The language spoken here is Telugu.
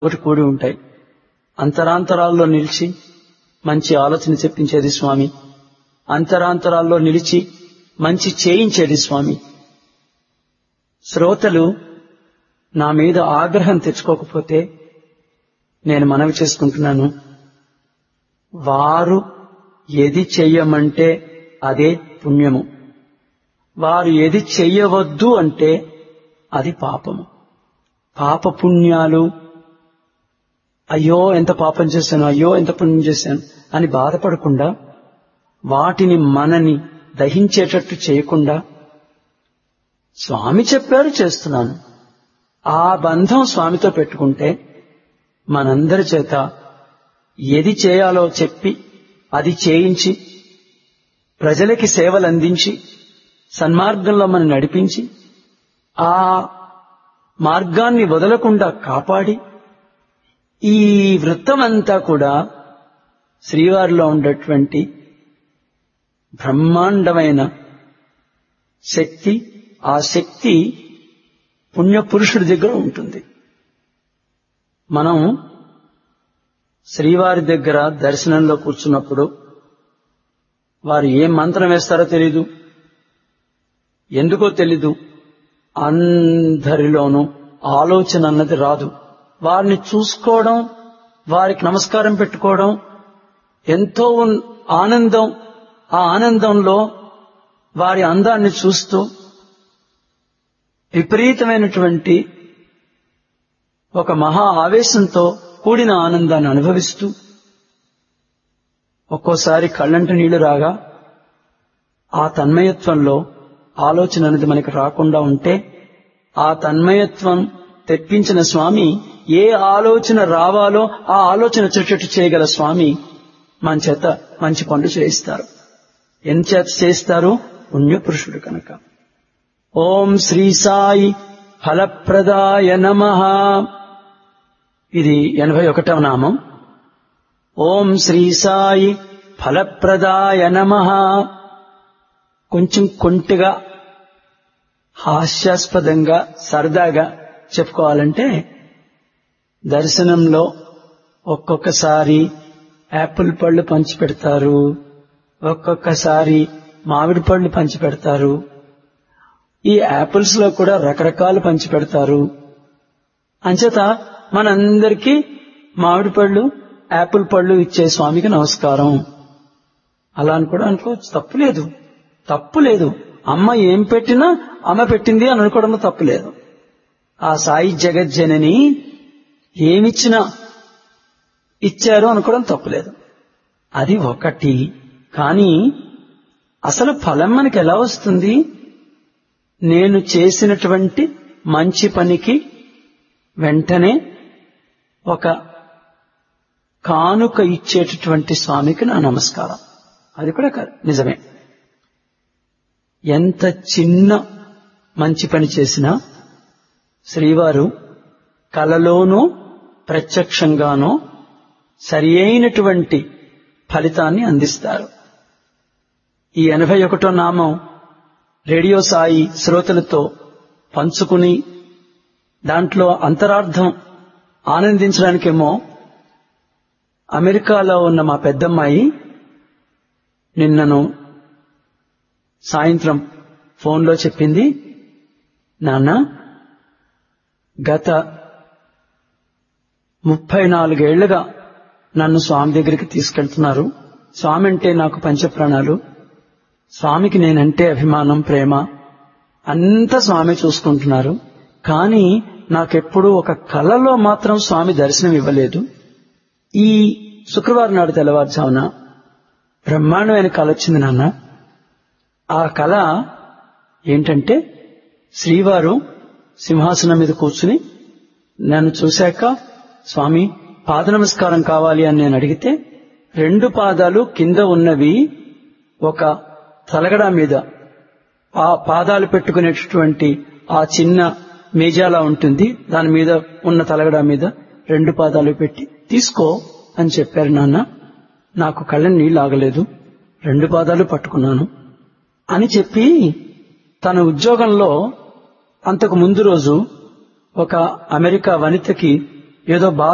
ఒకటి కూడి ఉంటాయి అంతరాంతరాల్లో నిలిచి మంచి ఆలోచన చెప్పించేది స్వామి అంతరాంతరాల్లో నిలిచి మంచి చేయించేది స్వామి శ్రోతలు నా మీద ఆగ్రహం తెచ్చుకోకపోతే నేను మనవి చేసుకుంటున్నాను వారు ఏది చెయ్యమంటే అదే పుణ్యము వారు ఏది చెయ్యవద్దు అంటే అది పాపము పాప పుణ్యాలు అయ్యో ఎంత పాపం చేశాను అయ్యో ఎంత పుణ్యం చేశాను అని బాధపడకుండా వాటిని మనని దహించేటట్టు చేయకుండా స్వామి చెప్పారు చేస్తున్నాను ఆ బంధం స్వామితో పెట్టుకుంటే మనందరి చేత ఏది చేయాలో చెప్పి అది చేయించి ప్రజలకి సేవలు అందించి సన్మార్గంలో మనం నడిపించి ఆ మార్గాన్ని వదలకుండా కాపాడి ఈ వృత్తమంతా కూడా శ్రీవారిలో ఉండేటువంటి బ్రహ్మాండమైన శక్తి ఆ శక్తి పుణ్యపురుషుడి దగ్గర ఉంటుంది మనం శ్రీవారి దగ్గర దర్శనంలో కూర్చున్నప్పుడు వారు ఏ మంత్రం వేస్తారో తెలీదు ఎందుకో తెలీదు అందరిలోనూ ఆలోచన అన్నది రాదు వారిని చూసుకోవడం వారికి నమస్కారం పెట్టుకోవడం ఎంతో ఆనందం ఆ ఆనందంలో వారి అందాన్ని చూస్తూ విపరీతమైనటువంటి ఒక మహా ఆవేశంతో కూడిన ఆనందాన్ని అనుభవిస్తూ ఒక్కోసారి కళ్ళంట నీళ్లు రాగా ఆ తన్మయత్వంలో ఆలోచన అనేది మనకి రాకుండా ఉంటే ఆ తన్మయత్వం తెప్పించిన స్వామి ఏ ఆలోచన రావాలో ఆ ఆలోచన వచ్చేటట్టు చేయగల స్వామి మన చేత మంచి పనులు చేయిస్తారు ఎంచేత చేయిస్తారు పుణ్యపురుషుడు కనుక ఓం శ్రీ సాయి ఫలప్రదాయ నమ ఇది ఎనభై ఒకటవ నామం ఓం శ్రీ సాయి ఫలప్రదాయ నమ కొంచెం కొంటిగా హాస్యాస్పదంగా సరదాగా చెప్పుకోవాలంటే దర్శనంలో ఒక్కొక్కసారి యాపిల్ పళ్ళు పంచి పెడతారు ఒక్కొక్కసారి మామిడి పళ్ళు పంచి పెడతారు ఈ యాపిల్స్ లో కూడా రకరకాలు పంచి పెడతారు అంచేత మనందరికీ మామిడి పళ్ళు యాపిల్ పళ్ళు ఇచ్చే స్వామికి నమస్కారం అలా అని కూడా అనుకోవచ్చు తప్పు లేదు తప్పు లేదు అమ్మ ఏం పెట్టినా అమ్మ పెట్టింది అని అనుకోవడంలో తప్పు లేదు ఆ సాయి జగజ్జనని ఏమిచ్చినా ఇచ్చారు అనుకోవడం తప్పులేదు అది ఒకటి కానీ అసలు ఫలం మనకి ఎలా వస్తుంది నేను చేసినటువంటి మంచి పనికి వెంటనే ఒక కానుక ఇచ్చేటటువంటి స్వామికి నా నమస్కారం అది కూడా నిజమే ఎంత చిన్న మంచి పని చేసినా శ్రీవారు కలలోనూ ప్రత్యక్షంగానూ సరి అయినటువంటి ఫలితాన్ని అందిస్తారు ఈ ఎనభై ఒకటో నామం రేడియో సాయి శ్రోతలతో పంచుకుని దాంట్లో అంతరార్థం ఆనందించడానికేమో అమెరికాలో ఉన్న మా పెద్దమ్మాయి నిన్నను సాయంత్రం ఫోన్లో చెప్పింది నాన్న గత ముప్పై నాలుగేళ్లుగా నన్ను స్వామి దగ్గరికి తీసుకెళ్తున్నారు స్వామి అంటే నాకు పంచప్రాణాలు స్వామికి నేనంటే అభిమానం ప్రేమ అంతా స్వామి చూసుకుంటున్నారు కానీ నాకెప్పుడు ఒక కళలో మాత్రం స్వామి దర్శనం ఇవ్వలేదు ఈ శుక్రవారం నాడు తెల్లవారుజామున బ్రహ్మాండమైన కళ వచ్చింది నాన్న ఆ కళ ఏంటంటే శ్రీవారు సింహాసనం మీద కూర్చుని నన్ను చూశాక స్వామి పాద నమస్కారం కావాలి అని నేను అడిగితే రెండు పాదాలు కింద ఉన్నవి ఒక తలగడ మీద ఆ పాదాలు పెట్టుకునేటటువంటి ఆ చిన్న మేజాలా ఉంటుంది దాని మీద ఉన్న తలగడ మీద రెండు పాదాలు పెట్టి తీసుకో అని చెప్పారు నాన్న నాకు కళ్ళని నీళ్ళు ఆగలేదు రెండు పాదాలు పట్టుకున్నాను అని చెప్పి తన ఉద్యోగంలో అంతకు ముందు రోజు ఒక అమెరికా వనితకి ఏదో బాగా